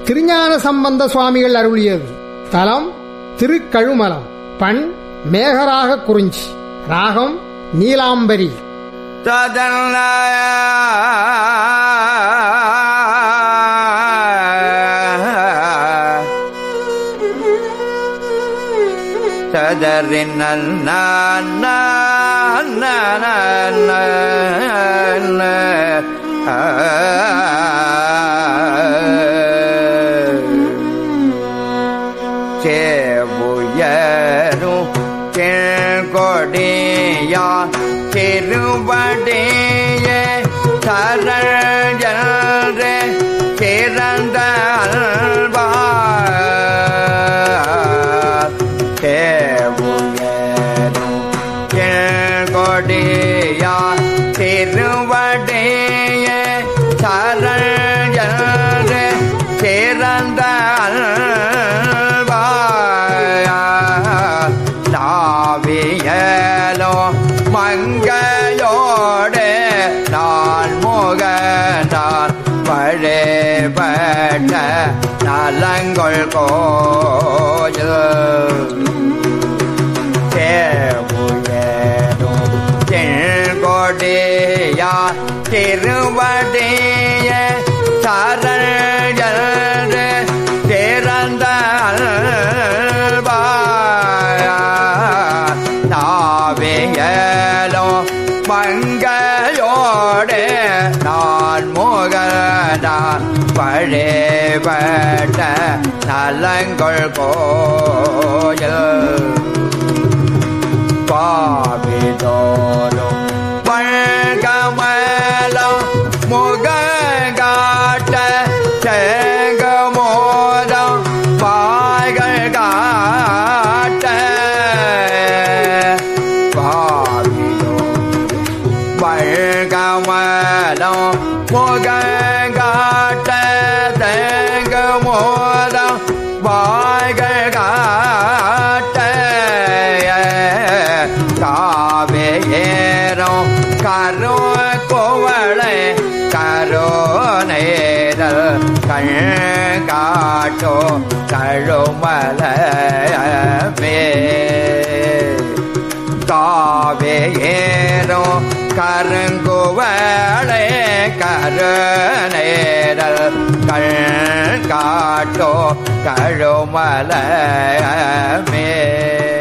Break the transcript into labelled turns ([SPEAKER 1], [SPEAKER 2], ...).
[SPEAKER 1] திருஞான சம்பந்த சுவாமிகள் அருளியது தலம் திருக்கழுமலம் பண் மேகராக குறிஞ்சி ராகம் நீலாம்பரி
[SPEAKER 2] ததல்ல ததறின் சேவுயரும் கொடியா திருவடிய சரஞ்சே சிறந்த சேவுயரும் கொடியா திருவடிய சரஞ்சே சிறந்த நாவியலோ மங்கையோடு நான் முகனார் பழைபட்ட நலங்கொள் கோயில் சேவுயரும் தென்கொடியா திருவடிய சரஞ்சல் திறந்த நாவியலோ மங்கையோடு நான் முகனார் பழைபட்ட நலங்கொள் கோயில் பாவிதோறும் பழகமலம் முகங்காட்ட செங்கமோதம் பாய்கள் காட்ட பாவிதோறும் பழகமலம் முகங்காட்ட செங்கமோதம் பாய்கள் காட்ட காவேரும் கரோ கோவளை கரோ நேரல் கண் காட்டோ கழுமலமே காவேரும் கருங்குவளை கருநேரல் கண் காட்டோ கழுமலமே